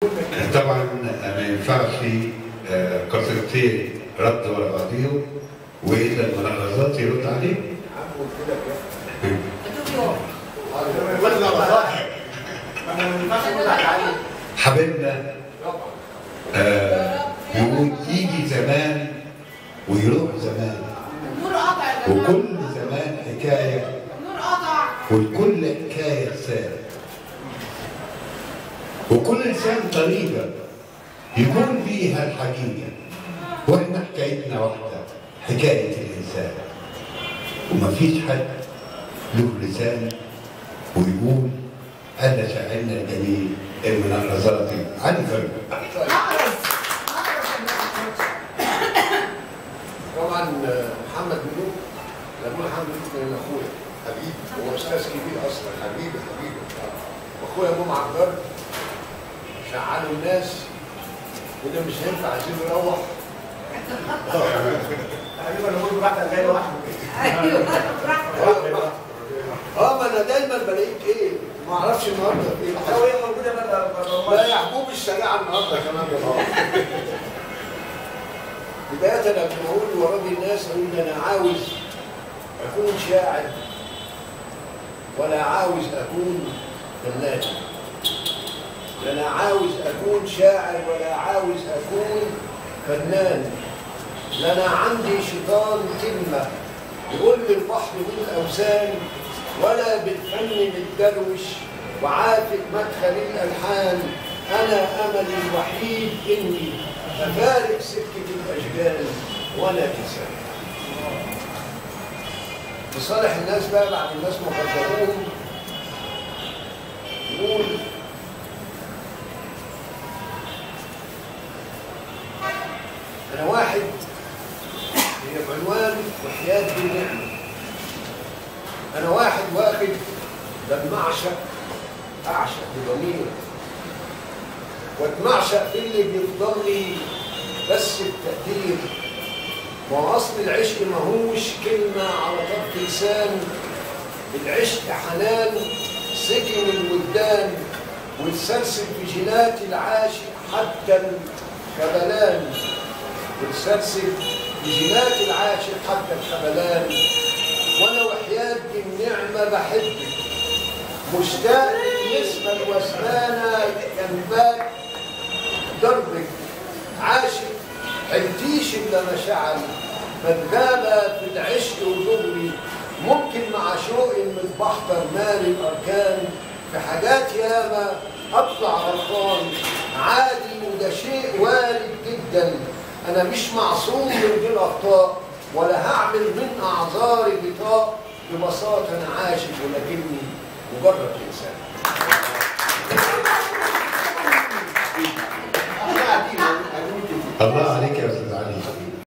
طبعا ما ينفعش آه، قصيدتين رد ورا بعضيهم والا الملاحظات يرد عليه حبيبنا آه، يقول يجي زمان ويروح زمان النور قطع يا جماعه وكل زمان حكايه النور قطع والكل حكايه رساله وكل انسان طريقه يكون فيها الحقيقه واحنا حكايتنا واحده حكايه الانسان ومفيش حد له لسان ويقول هذا شاعرنا الجميل المناقصاتي علي فرد نقرص نقرص طبعا محمد ملوك لما محمد ملوك من اخويا حبيبي هو استاذ كبير اصلا حبيبي حبيبي واخويا ابو معبر شعلوا الناس وده مش هينفع عايزين يروح تقريبا نقول براحتك جاي لوحده ايوه براحتك اه ما انا دايما بلاقيك ايه ما اعرفش النهارده ايه لو هي موجوده بقى لا يا حبوب الشجاعه النهارده كمان يا بابا بداية أنا بقول وراضي الناس أقول أنا عاوز أكون شاعر ولا عاوز أكون فنان لا أنا عاوز أكون شاعر ولا عاوز أكون فنان لا أنا عندي شيطان كلمة يقول لي البحر من الأوثان ولا بالفن بالدروش وعاتق مدخل الألحان أنا أملي الوحيد إني أفارق سكة الأشجان ولا إنسان لصالح الناس بقى بعد الناس ما قدروهم يقول أنا واحد هي بعنوان وحياة بالنعمة أنا واحد واخد لما أعشق أعشق بضمير واتمعشق في اللي بيفضل لي بس التقدير ما هو أصل العشق ماهوش كلمة على طرف لسان العشق حنان سكن الودان وتسلسل في جينات العاشق حتى الخبلان وتسلسل في جينات العاشق حتى الخبلان وانا وحياة النعمة بحبك مشتاق للنسمة الوسمانة جنبك دربك عاشق حلتيش الا مشاعر مدغابة في العشق ودغري ممكن مع شوق متبحتر مالي الاركان في حاجات ياما اطلع غلطان عادي وده شيء وارد جدا انا مش معصوم من غير اخطاء ولا هعمل من اعذاري بطاق ببساطه انا عاشق ولكني مجرد انسان الله عليك يا استاذ علي